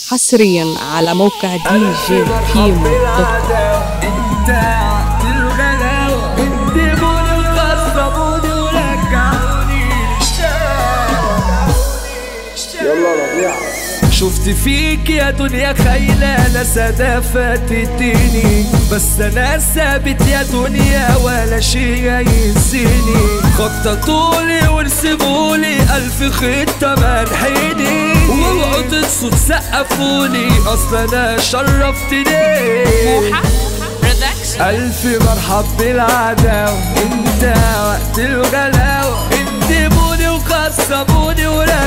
حصريا على موقع دي جي كيمو دوت كوم. شفت فيك يا دنيا خيلة انا سادة فاتتني بس انا ثابت يا دنيا ولا شي ينسيني خططولي ورسمولي الف خطة منحيني واوعوا تنسوا تسقفولي اصلا انا شرفتني ألف مرحب بالعداوة انت وقت الغلاوة اندبوني وقسموني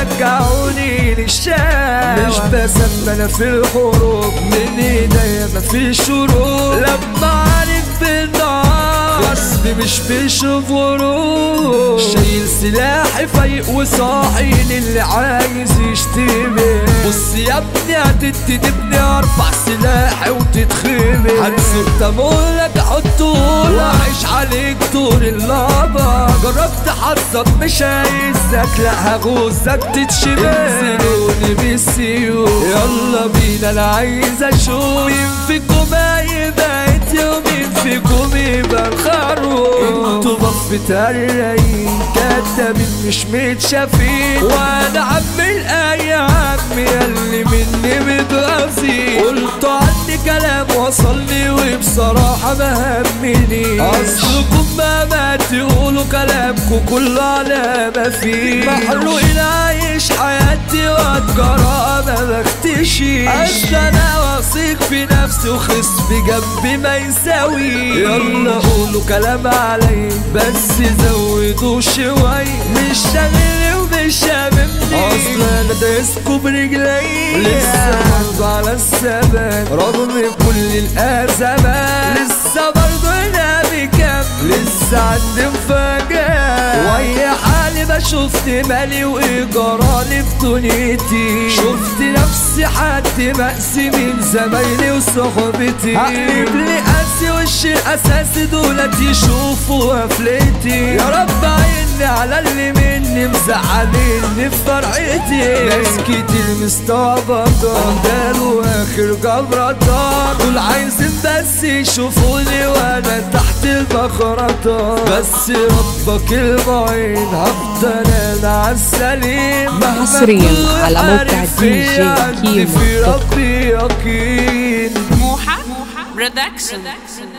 ورجعوني للشام مش بسمى انا في الحروب من ايديا مفيش شروط لما عارف بالنار خصمي مش بيشوف غروب شايل سلاحي فايق وصاحي للي عايز يشتمي بص يا ابني هتتدبني ارفع سلاحي وتتخمي هنسر تمولك احطهولك واعيش عليك طول اللعبة جربت حظك مش هيزك لا هغوزك تتشبه انزلوني بالسيوف يلا بينا انا عايز اشوف مين فيكم هيبقى ومين فيكم يبقى الخروف انتوا بفة الرايين كدابين مش متشافين وانا عم الايام ياللي مني متغافين قلت عني كلام وصلني وبصراحة ما همني اصلكم ما ما تقولوا كلامكم كله على ما فيه محروقين عايش حياتي واتجرأ ما بختشي اصل انا واثق في نفسي وخصمي جنبي ما يساوي يلا قولوا كلام علي بس زودوا شوي مش شاغلني ومش هاممني اصلا انا دايسكوا برجلي لسه برضه على الثبات رغم كل الازمات لسه برضه انا بكم لسه عندي مفاجأة ويا حالي ما شفت مالي وايه جرالي في دنيتي شفت نفسي حد مأسي من زمايلي وصحبتي هقلب لي قاسي وش الاساسي دولت يشوفوا قفلتي يا رب عيني على اللي مني مزعليني في فرحتي ناس كتير مستعبطة اندال واخر جبرة دول عايزين بس يشوفوني وانا تحت المخرطة بس ربك المعين هفضل انا عالسليم مهما حصرياً كل على موقع عارف دي جي عندي كيمو في دوت كوم. ربي يقين موحة برودكشن